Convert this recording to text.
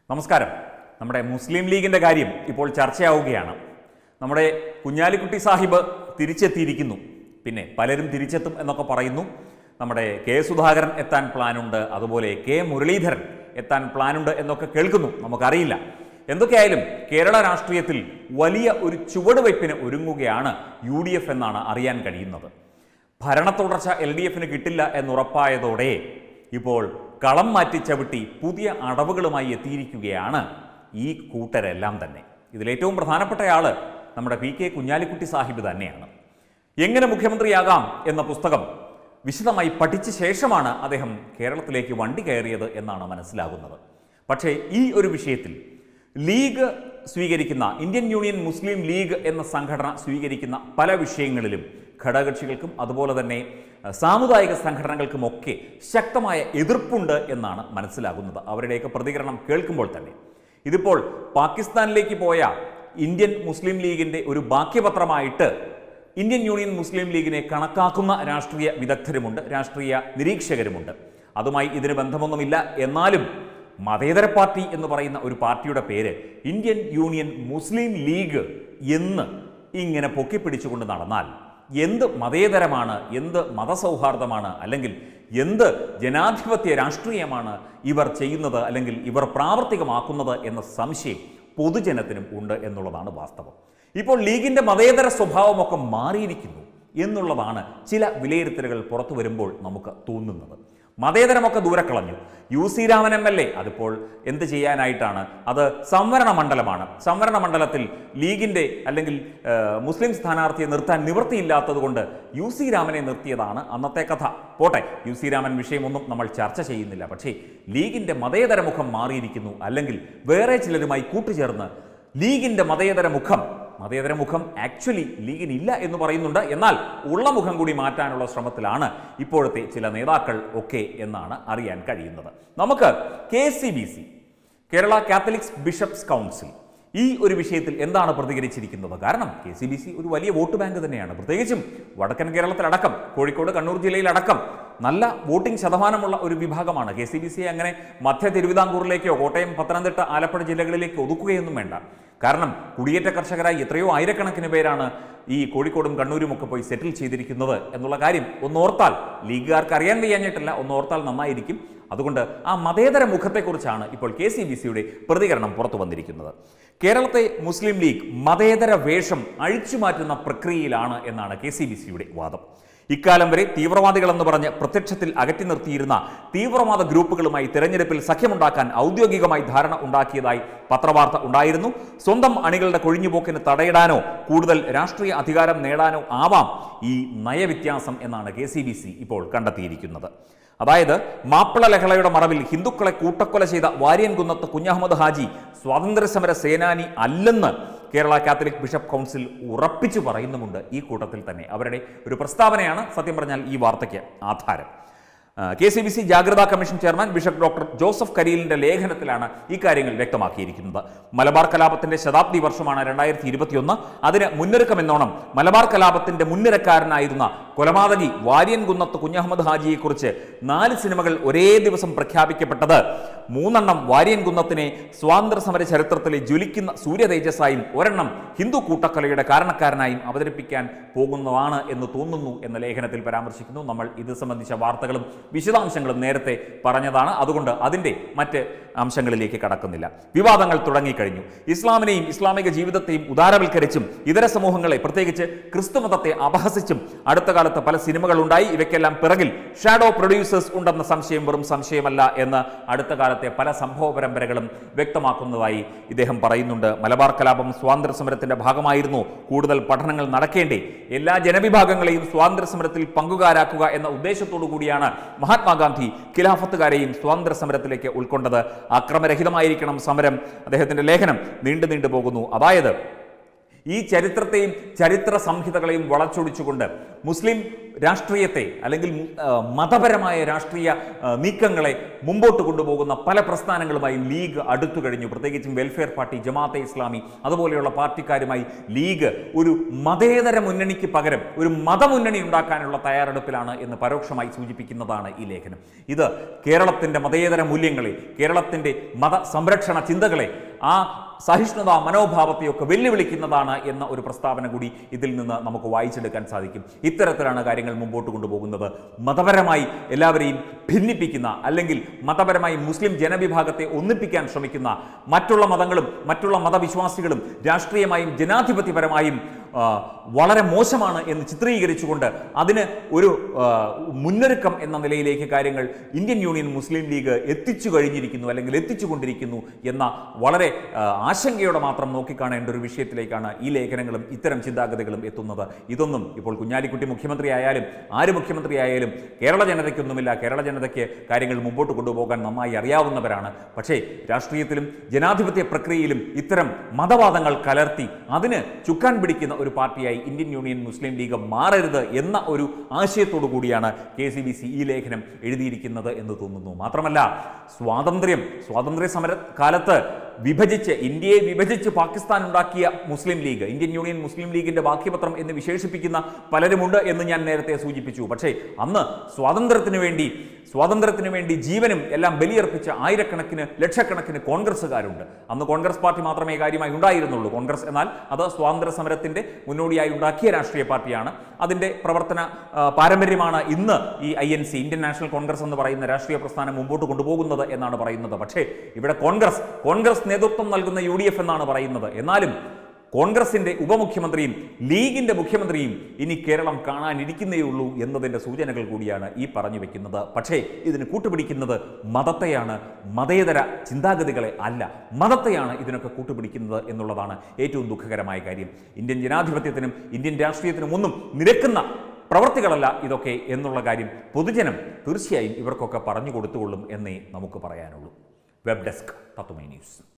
നമസ്കാരം നമ്മുടെ മുസ്ലിം ലീഗിൻ്റെ കാര്യം ഇപ്പോൾ ചർച്ചയാവുകയാണ് നമ്മുടെ കുഞ്ഞാലിക്കുട്ടി സാഹിബ് തിരിച്ചെത്തിയിരിക്കുന്നു പിന്നെ പലരും തിരിച്ചെത്തും എന്നൊക്കെ പറയുന്നു നമ്മുടെ കെ സുധാകരൻ എത്താൻ പ്ലാനുണ്ട് അതുപോലെ കെ മുരളീധരൻ എത്താൻ പ്ലാനുണ്ട് എന്നൊക്കെ കേൾക്കുന്നു നമുക്കറിയില്ല എന്തൊക്കെയായാലും കേരള രാഷ്ട്രീയത്തിൽ വലിയ ഒരു ചുവടുവയ്പ്പിന് ഒരുങ്ങുകയാണ് യു ഡി എഫ് എന്നാണ് അറിയാൻ കഴിയുന്നത് ഭരണത്തുടർച്ച എൽ ഡി എഫിന് കിട്ടില്ല എന്നുറപ്പായതോടെ ഇപ്പോൾ കളം മാറ്റി ചവിട്ടി പുതിയ അടവുകളുമായി എത്തിയിരിക്കുകയാണ് ഈ കൂട്ടരെല്ലാം തന്നെ ഇതിലേറ്റവും പ്രധാനപ്പെട്ടയാള് നമ്മുടെ പി കെ കുഞ്ഞാലിക്കുട്ടി സാഹിബ് തന്നെയാണ് എങ്ങനെ മുഖ്യമന്ത്രിയാകാം എന്ന പുസ്തകം വിശദമായി പഠിച്ച ശേഷമാണ് അദ്ദേഹം കേരളത്തിലേക്ക് വണ്ടി കയറിയത് എന്നാണ് മനസ്സിലാകുന്നത് പക്ഷേ ഈ ഒരു വിഷയത്തിൽ ലീഗ് സ്വീകരിക്കുന്ന ഇന്ത്യൻ യൂണിയൻ മുസ്ലിം ലീഗ് എന്ന സംഘടന സ്വീകരിക്കുന്ന പല വിഷയങ്ങളിലും ഘടകകക്ഷികൾക്കും അതുപോലെ തന്നെ അഹ്, സാമുദായിക സംഘടനകൾക്കുമൊക്കെ ശക്തമായ എതിർപ്പുണ്ട് എന്നാണ് മനസ്സിലാകുന്നത് അവരുടെയൊക്കെ പ്രതികരണം കേൾക്കുമ്പോൾ തന്നെ ഇതിപ്പോൾ പാകിസ്ഥാനിലേക്ക് പോയ ഇന്ത്യൻ മുസ്ലിം ലീഗിൻ്റെ ഒരു ബാക്യപത്രമായിട്ട് ഇന്ത്യൻ യൂണിയൻ മുസ്ലിം ലീഗിനെ കണക്കാക്കുന്ന രാഷ്ട്രീയ വിദഗ്ധരുമുണ്ട് രാഷ്ട്രീയ നിരീക്ഷകരുമുണ്ട് അതുമായി ഇതിന് ബന്ധമൊന്നുമില്ല എന്നാലും മതേതര പാർട്ടി എന്ന് പറയുന്ന ഒരു പാർട്ടിയുടെ പേര് ഇന്ത്യൻ യൂണിയൻ മുസ്ലിം ലീഗ് എന്ന് ഇങ്ങനെ പൊക്കിപ്പിടിച്ചുകൊണ്ട് നടന്നാൽ എന്ത് മതേതരമാണ് എന്ത് മതസൗഹാർദ്ദമാണ് അല്ലെങ്കിൽ എന്ത് ജനാധിപത്യ രാഷ്ട്രീയമാണ് ഇവർ ചെയ്യുന്നത് അല്ലെങ്കിൽ ഇവർ പ്രാവർത്തികമാക്കുന്നത് എന്ന സംശയം പൊതുജനത്തിനും ഉണ്ട് എന്നുള്ളതാണ് വാസ്തവം ഇപ്പോൾ ലീഗിന്റെ മതേതര സ്വഭാവമൊക്കെ മാറിയിരിക്കുന്നു എന്നുള്ളതാണ് ചില വിലയിരുത്തലുകൾ പുറത്തു വരുമ്പോൾ നമുക്ക് തോന്നുന്നത് മതേതരമൊക്കെ ദൂരെ കളഞ്ഞു U C Raman M L A അതിപ്പോൾ എന്ത് ചെയ്യാനായിട്ടാണ് അത് സംവരണ മണ്ഡലമാണ് സംവരണ മണ്ഡലത്തിൽ ലീഗിന്റെ അല്ലെങ്കിൽ ആ, മുസ്ലിം സ്ഥാനാർത്ഥിയെ നിർത്താൻ നിവൃത്തിയില്ലാത്തത് കൊണ്ട് യു സി രാമനെ നിർത്തിയതാണ് അന്നത്തെ കഥ പോട്ടെ യു സി രാമൻ വിഷയമൊന്നും നമ്മൾ ചർച്ച ചെയ്യുന്നില്ല പക്ഷേ ലീഗിന്റെ മതേതര മുഖം മാറിയിരിക്കുന്നു അല്ലെങ്കിൽ വേറെ ചിലരുമായി കൂട്ടുചേർന്ന് ലീഗിന്റെ മതേതര മുഖം മതേതര മുഖം ആക്ച്വലി ലീഗിനില്ല എന്ന് പറയുന്നുണ്ട് എന്നാൽ ഉള്ള മുഖം കൂടി മാറ്റാനുള്ള ശ്രമത്തിലാണ് ഇപ്പോഴത്തെ ചില നേതാക്കൾ ഒക്കെ എന്നാണ് അറിയാൻ കഴിയുന്നത് നമുക്ക് K C B C Kerala Catholics Bishops Council ഈ ഒരു വിഷയത്തിൽ എന്താണ് പ്രതികരിച്ചിരിക്കുന്നത് കാരണം കെ സി ബി സി ഒരു വലിയ വോട്ട് ബാങ്ക് തന്നെയാണ് പ്രത്യേകിച്ചും വടക്കൻ കേരളത്തിലടക്കം കോഴിക്കോട് കണ്ണൂർ ജില്ലയിലടക്കം നല്ല വോട്ടിംഗ് ശതമാനമുള്ള ഒരു വിഭാഗമാണ് കെ സി ബി സിയെ അങ്ങനെ മധ്യ തിരുവിതാംകൂറിലേക്കോ കോട്ടയം പത്തനംതിട്ട ആലപ്പുഴ ജില്ലകളിലേക്ക് ഒതുക്കുകയൊന്നും വേണ്ട കാരണം കുടിയേറ്റ കർഷകരായി എത്രയോ ആയിരക്കണക്കിന് പേരാണ് ഈ കോഴിക്കോടും കണ്ണൂരും ഒക്കെ പോയി സെറ്റിൽ ചെയ്തിരിക്കുന്നത് എന്നുള്ള കാര്യം ഒന്നോർത്താൽ ലീഗുകാർക്ക് അറിയാൻ വയ്യാഞ്ഞിട്ടില്ല ഒന്നോർത്താൽ നന്നായിരിക്കും അതുകൊണ്ട് ആ മതേതര മുഖത്തെക്കുറിച്ചാണ് ഇപ്പോൾ കെ സി ബി സിയുടെ പ്രതികരണം പുറത്തു വന്നിരിക്കുന്നത് കേരളത്തെ മുസ്ലിം ലീഗ് മതേതര വേഷം അഴിച്ചുമാറ്റുന്ന പ്രക്രിയയിലാണ് എന്നാണ് കെ സി ബി സിയുടെ വാദം ഇക്കാലം വരെ തീവ്രവാദികളെന്ന് പറഞ്ഞ് പ്രത്യക്ഷത്തിൽ അകറ്റി നിർത്തിയിരുന്ന തീവ്രവാദ ഗ്രൂപ്പുകളുമായി തെരഞ്ഞെടുപ്പിൽ സഖ്യമുണ്ടാക്കാൻ ഔദ്യോഗികമായി ധാരണ ഉണ്ടാക്കിയതായി പത്രവാർത്ത ഉണ്ടായിരുന്നു സ്വന്തം അണികളുടെ കൊഴിഞ്ഞുപോക്കിന് തടയിടാനോ കൂടുതൽ രാഷ്ട്രീയ അധികാരം നേടാനോ ആവാം ഈ നയവ്യത്യാസം എന്നാണ് കെ സി ബി സി ഇപ്പോൾ കണ്ടെത്തിയിരിക്കുന്നത് അതായത് മാപ്പിള ലഹളയുടെ മറവിൽ ഹിന്ദുക്കളെ കൂട്ടക്കൊല ചെയ്ത വാര്യൻകുന്നത്ത് കുഞ്ഞഹമ്മദ് ഹാജി സ്വാതന്ത്ര്യസമര സേനാനി അല്ലെന്ന് കേരള കാത്തലിക് ബിഷപ്പ് കൗൺസിൽ ഉറപ്പിച്ചു പറയുന്നുമുണ്ട് ഈ കൂട്ടത്തിൽ തന്നെ അവരുടെ ഒരു പ്രസ്താവനയാണ് സത്യം പറഞ്ഞാൽ ഈ വാർത്തയ്ക്ക് ആധാരം കെ സി ബി സി ജാഗ്രതാ commission chairman bishop doctor Joseph കരീലിന്റെ ലേഖനത്തിലാണ് ഇക്കാര്യങ്ങൾ വ്യക്തമാക്കിയിരിക്കുന്നത് മലബാർ കലാപത്തിന്റെ ശതാബ്ദി വർഷമാണ് രണ്ടായിരത്തി ഇരുപത്തിയൊന്ന് അതിന് മുന്നൊരുക്കമെന്നോണം മലബാർ കലാപത്തിന്റെ മുൻനിരക്കാരനായിരുന്ന കൊലപാതകി വാര്യൻകുന്നത്ത് കുഞ്ഞഹമ്മദ് ഹാജിയെക്കുറിച്ച് നാല് സിനിമകൾ ഒരേ ദിവസം പ്രഖ്യാപിക്കപ്പെട്ടത് മൂന്നെണ്ണം വാര്യൻകുന്നത്തിനെ സ്വാതന്ത്ര്യ സമര ചരിത്രത്തിലെ ജ്വലിക്കുന്ന സൂര്യതേജസ്സായും ഒരെണ്ണം ഹിന്ദു കൂട്ടക്കൊലയുടെ കാരണക്കാരനായും അവതരിപ്പിക്കാൻ പോകുന്നതാണ് എന്ന് തോന്നുന്നു എന്ന ലേഖനത്തിൽ പരാമർശിക്കുന്നു നമ്മൾ ഇത് സംബന്ധിച്ച വാർത്തകളും വിശദാംശങ്ങളും നേരത്തെ പറഞ്ഞതാണ് അതുകൊണ്ട് അതിൻ്റെ മറ്റ് അംശങ്ങളിലേക്ക് കടക്കുന്നില്ല വിവാദങ്ങൾ തുടങ്ങിക്കഴിഞ്ഞു ഇസ്ലാമിനെയും ഇസ്ലാമിക ജീവിതത്തെയും ഉദാരവൽക്കരിച്ചും ഇതര സമൂഹങ്ങളെ പ്രത്യേകിച്ച് ക്രിസ്തുമതത്തെ അപഹസിച്ചും അടുത്ത കാലത്ത് പല സിനിമകൾ ഉണ്ടായി ഇവയ്ക്കെല്ലാം പിറകിൽ ഷാഡോ പ്രൊഡ്യൂസേഴ്സ് ഉണ്ടെന്ന സംശയം വെറും സംശയമല്ല എന്ന് അടുത്ത കാലത്തെ പല സംഭവ പരമ്പരകളും വ്യക്തമാക്കുന്നതായി ഇദ്ദേഹം പറയുന്നുണ്ട് മലബാർ കലാപം സ്വാതന്ത്ര്യ സമരത്തിന്റെ ഭാഗമായിരുന്നു കൂടുതൽ പഠനങ്ങൾ നടക്കേണ്ടേ എല്ലാ ജനവിഭാഗങ്ങളെയും സ്വാതന്ത്ര്യ സമരത്തിൽ പങ്കുകാരാക്കുക എന്ന ഉദ്ദേശത്തോടു കൂടിയാണ് മഹാത്മാഗാന്ധി ഖിലാഫത്തുകാരെയും സ്വാതന്ത്ര്യ സമരത്തിലേക്ക് ഉൾക്കൊണ്ടത് അക്രമരഹിതമായിരിക്കണം സമരം അദ്ദേഹത്തിന്റെ ലേഖനം നീണ്ടു നീണ്ടു പോകുന്നു അതായത് ഈ ചരിത്രത്തെയും ചരിത്ര സംഹിതകളെയും വളച്ചൊടിച്ചുകൊണ്ട് മുസ്ലിം രാഷ്ട്രീയത്തെ അല്ലെങ്കിൽ ആ, മതപരമായ രാഷ്ട്രീയ ആ, നീക്കങ്ങളെ മുമ്പോട്ട് കൊണ്ടുപോകുന്ന പല പ്രസ്ഥാനങ്ങളുമായും ലീഗ് അടുത്തു കഴിഞ്ഞു പ്രത്യേകിച്ചും വെൽഫെയർ പാർട്ടി ജമാഅത്തെ ഇസ്ലാമി അതുപോലെയുള്ള പാർട്ടിക്കാരുമായി ലീഗ് ഒരു മതേതര മുന്നണിക്ക് പകരം ഒരു മതമുന്നണി ഉണ്ടാക്കാനുള്ള തയ്യാറെടുപ്പിലാണ് എന്ന് പരോക്ഷമായി സൂചിപ്പിക്കുന്നതാണ് ഈ ലേഖനം ഇത് കേരളത്തിൻ്റെ മതേതര മൂല്യങ്ങളെ കേരളത്തിൻ്റെ മത സംരക്ഷണ ചിന്തകളെ ആ സഹിഷ്ണുത മനോഭാവത്തെയൊക്കെ വെല്ലുവിളിക്കുന്നതാണ് എന്ന ഒരു പ്രസ്താവന കൂടി ഇതിൽ നിന്ന് നമുക്ക് വായിച്ചെടുക്കാൻ സാധിക്കും ഇത്തരത്തിലാണ് കാര്യങ്ങൾ മുമ്പോട്ട് കൊണ്ടുപോകുന്നത് മതപരമായി എല്ലാവരെയും ഭിന്നിപ്പിക്കുന്ന അല്ലെങ്കിൽ മതപരമായി മുസ്ലിം ജനവിഭാഗത്തെ ഒന്നിപ്പിക്കാൻ ശ്രമിക്കുന്ന മറ്റുള്ള മതങ്ങളും മറ്റുള്ള മതവിശ്വാസികളും രാഷ്ട്രീയമായും ജനാധിപത്യപരമായും ആ, വളരെ മോശമാണ് എന്ന് ചിത്രീകരിച്ചുകൊണ്ട് അതിന് ഒരു ആ, മുന്നൊരുക്കം എന്ന നിലയിലേക്ക് കാര്യങ്ങൾ ഇന്ത്യൻ യൂണിയൻ മുസ്ലിം ലീഗ് എത്തിച്ചു കഴിഞ്ഞിരിക്കുന്നു അല്ലെങ്കിൽ എത്തിച്ചുകൊണ്ടിരിക്കുന്നു എന്ന വളരെ ആ, ആശങ്കയോടെ മാത്രം നോക്കിക്കാണേണ്ട ഒരു വിഷയത്തിലേക്കാണ് ഈ ലേഖനങ്ങളും ഇത്തരം ചിന്താഗതികളും എത്തുന്നത് ഇതൊന്നും ഇപ്പോൾ കുഞ്ഞാലിക്കുട്ടി മുഖ്യമന്ത്രി ആയാലും ആര് മുഖ്യമന്ത്രി ആയാലും കേരള ജനതയ്ക്കൊന്നുമില്ല കേരള ജനതയ്ക്ക് കാര്യങ്ങൾ മുമ്പോട്ട് കൊണ്ടുപോകാൻ നന്നായി അറിയാവുന്നവരാണ് പക്ഷേ രാഷ്ട്രീയത്തിലും ജനാധിപത്യ പ്രക്രിയയിലും ഇത്തരം മതവാദങ്ങൾ കലർത്തി അതിന് ചുക്കാൻ പിടിക്കുന്ന ഒരു പാർട്ടിയായി ഇന്ത്യൻ യൂണിയൻ മുസ്ലിം ലീഗ് മാറരുത് എന്ന ഒരു ആശയത്തോടു കൂടിയാണ് കെ സി ബി സി ഈ ലേഖനം എഴുതിയിരിക്കുന്നത് എന്ന് തോന്നുന്നു മാത്രമല്ല സ്വാതന്ത്ര്യം സ്വാതന്ത്ര്യ സമര കാലത്ത് വിഭജിച്ച് ഇന്ത്യയെ വിഭജിച്ച് പാകിസ്ഥാൻ ഉണ്ടാക്കിയ Muslim League Indian Union Muslim ലീഗിന്റെ ബാക്കിപത്രം എന്ന് വിശേഷിപ്പിക്കുന്ന പലരുമുണ്ട് എന്ന് ഞാൻ നേരത്തെ സൂചിപ്പിച്ചു പക്ഷേ അന്ന് സ്വാതന്ത്ര്യത്തിന് വേണ്ടി സ്വാതന്ത്ര്യത്തിന് വേണ്ടി ജീവനും എല്ലാം ബലിയർപ്പിച്ച ആയിരക്കണക്കിന് ലക്ഷക്കണക്കിന് കോൺഗ്രസ്സുകാരുണ്ട് അന്ന് കോൺഗ്രസ് പാർട്ടി മാത്രമേ കാര്യമായി ഉണ്ടായിരുന്നുള്ളൂ കോൺഗ്രസ് എന്നാൽ അത് സ്വാതന്ത്ര്യ സമരത്തിന്റെ മുന്നോടിയായി ഉണ്ടാക്കിയ രാഷ്ട്രീയ പാർട്ടിയാണ് അതിന്റെ പ്രവർത്തന ആ, പാരമ്പര്യമാണ് ഇന്ന് ഈ I N C Indian National Congress എന്ന് പറയുന്ന രാഷ്ട്രീയ പ്രസ്ഥാനം മുമ്പോട്ട് കൊണ്ടുപോകുന്നത് എന്നാണ് പറയുന്നത് പക്ഷേ ഇവിടെ കോൺഗ്രസ് കോൺഗ്രസ് നേതൃത്വം നൽകുന്ന യു എന്നാണ് പറയുന്നത് എന്നാലും കോൺഗ്രസിന്റെ ഉപമുഖ്യമന്ത്രിയും ലീഗിന്റെ മുഖ്യമന്ത്രിയും ഇനി കേരളം കാണാനിരിക്കുന്നേയുള്ളൂ എന്നതിന്റെ സൂചനകൾ കൂടിയാണ് ഈ പറഞ്ഞു വെക്കുന്നത് പക്ഷേ ഇതിന് കൂട്ടുപിടിക്കുന്നത് മതത്തെയാണ് മതേതര ചിന്താഗതികളെ അല്ല മതത്തെയാണ് ഇതിനൊക്കെ കൂട്ടുപിടിക്കുന്നത് എന്നുള്ളതാണ് ഏറ്റവും ദുഃഖകരമായ കാര്യം ഇന്ത്യൻ ജനാധിപത്യത്തിനും ഇന്ത്യൻ രാഷ്ട്രീയത്തിനും ഒന്നും നിരക്കുന്ന പ്രവർത്തികളല്ല ഇതൊക്കെ എന്നുള്ള കാര്യം പൊതുജനം തീർച്ചയായും ഇവർക്കൊക്കെ പറഞ്ഞു കൊടുത്തുകൊള്ളും എന്നേ നമുക്ക് പറയാനുള്ളൂ വെബ് ഡെസ്ക് തത്വമൈ ന്യൂസ്